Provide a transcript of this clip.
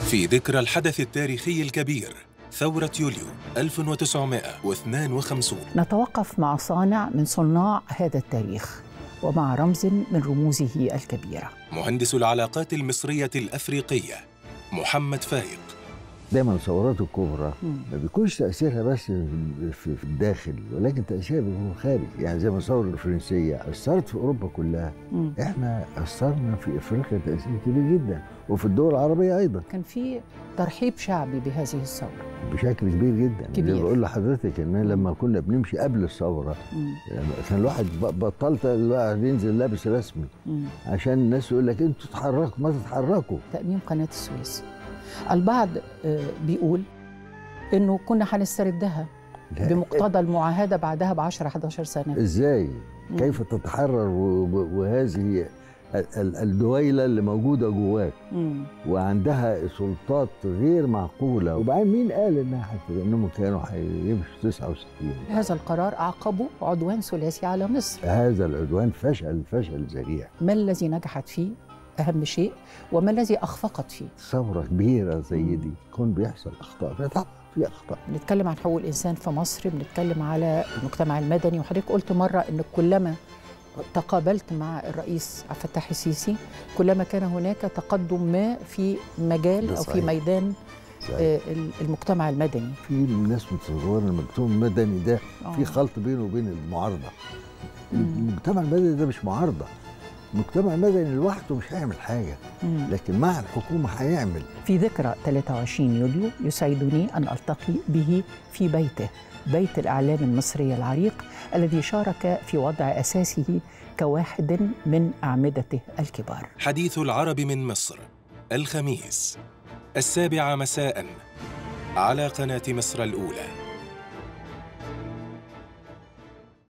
في ذكرى الحدث التاريخي الكبير ثورة يوليو 1952 نتوقف مع صانع من صناع هذا التاريخ ومع رمز من رموزه الكبيره مهندس العلاقات المصرية الأفريقية محمد فايق دايما الثورات الكبرى مم. ما بيكونش تاثيرها بس في في الداخل ولكن تاثيرها بيكون خارج يعني زي ما الثوره الفرنسيه اثرت في اوروبا كلها مم. احنا اثرنا في افريقيا تاثير كبير جدا وفي الدول العربيه ايضا كان في ترحيب شعبي بهذه الثوره بشكل كبير جدا كبير. زي بقول لحضرتك ان أنا لما كنا بنمشي قبل الثوره مم. يعني كان الواحد ب- بطلت الواحد ينزل لابس رسمي مم. عشان الناس يقول لك انتوا تتحركوا ما تتحركوا تأميم قناة السويس البعض آه، بيقول إنه كنا هنستردها لا، بمقتضى المعاهدة بعدها ب 10 11 سنة ازاي مم. كيف تتحرر و- و- وهذه ال- ال- الدويله اللي موجوده جواك مم. وعندها سلطات غير معقوله وبعدين مين قال انها حت- انهم كانوا هيمشوا 69 هذا القرار أعقبه عدوان ثلاثي على مصر هذا العدوان فشل فشل ذريع ما الذي نجحت فيه أهم شيء وما الذي أخفقت فيه ثوره كبيره زي مم. دي يكون بيحصل اخطاء طبعا في اخطاء بنتكلم عن حقوق الإنسان في مصر بنتكلم على المجتمع المدني وحضرتك قلت مرة إن كلما تقابلت مع الرئيس عبد الفتاح السيسي كلما كان هناك تقدم ما في مجال ده أو في صحيح. ميدان صحيح. آه، المجتمع المدني في ناس متصوره ان المجتمع المدني ده آه. في خلط بينه وبين المعارضه مم. المجتمع المدني ده مش معارضه المجتمع المدني لوحده مش هيعمل حاجه مم. لكن مع الحكومه هيعمل في ذكرى 23 يوليو يسعدني أن ألتقي به في بيته بيت الإعلام المصري العريق الذي شارك في وضع أساسه كواحد من أعمدته الكبار حديث العرب من مصر الخميس السابعة مساء على قناة مصر الأولى